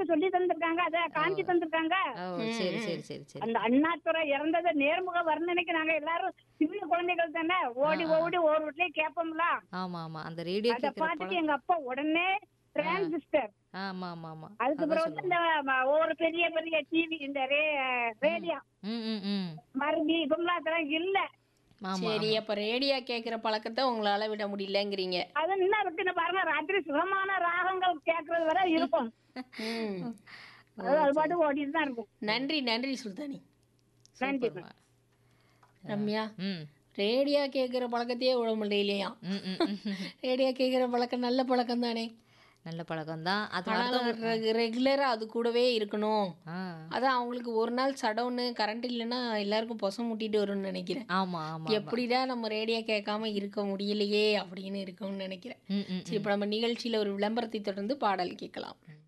நமக்கு சொல்லி தந்திருக்காங்க அத காஞ்சி தந்திருக்காங்க ஓ சரி சரி சரி சரி அந்த அண்ணாதுரை இறந்தது நேர்முக வர்ணனைக்கு நாங்க எல்லாரும் சின்ன குழந்தைகள் தானே ஓடி ஓடி ஒரு வீட்லயே கேட்போம்ல ஆமா ஆமா அந்த ரேடியோ அத கேக்குற பார்த்துட்டு பழம் எங்க அப்பா உடனே டிரான்சிஸ்டர் ஆமா ஆமா ஆமா அதுக்கு அதான் பிறகு வந்து இந்த ம- ஒரு பெரிய பெரிய டிவி இந்த ரே- ரேடியோ ம் ம் ம் மருந்தி இப்பெல்லாம் அதெல்லாம் இல்ல ஆமா சரி அப்ப ரேடியா கேக்குற பழக்கத்தை உங்களால விட முடியலங்கிறீங்க அது இன்னும் இருக்குன்னு பாருங்க ராத்திரி சுகமான ராகங்கள் கேக்குறது வரை இருக்கும் ம். அது அது பாட்டு ஓடிட்டு தான் இருக்கும் நன்றி நன்றி சுல்தானி நன்றி சூப்பர்மா. ரம்யா ம் ரேடியா கேக்குற பழக்கத்தையே விட முடியலையா ம் ம் ம். ரேடியா கேக்குற பழக்கம் நல்ல பழக்கம் தானே நல்ல பழக்கம் தான் அது ஆனா ரெகுலரா அது கூடவே இருக்கணும் ஆ அதான் அவங்களுக்கு ஒரு நாள் சடவுன்னு கரண்ட் இல்லைன்னா எல்லாருக்கும் பொசம் முட்டிட்டு வரும்னு நினைக்கிறேன் ஆமா ஆமா எப்படிடா நம்ம ரேடியோ கேட்காம இருக்க முடியலையே அப்படின்னு இருக்கும்னு நினைக்கிறேன் ம் ம் சரி இப்போ நம்ம நிகழ்ச்சியில ஒரு விளம்பரத்தை தொடர்ந்து பாடல் கேட்கலாம்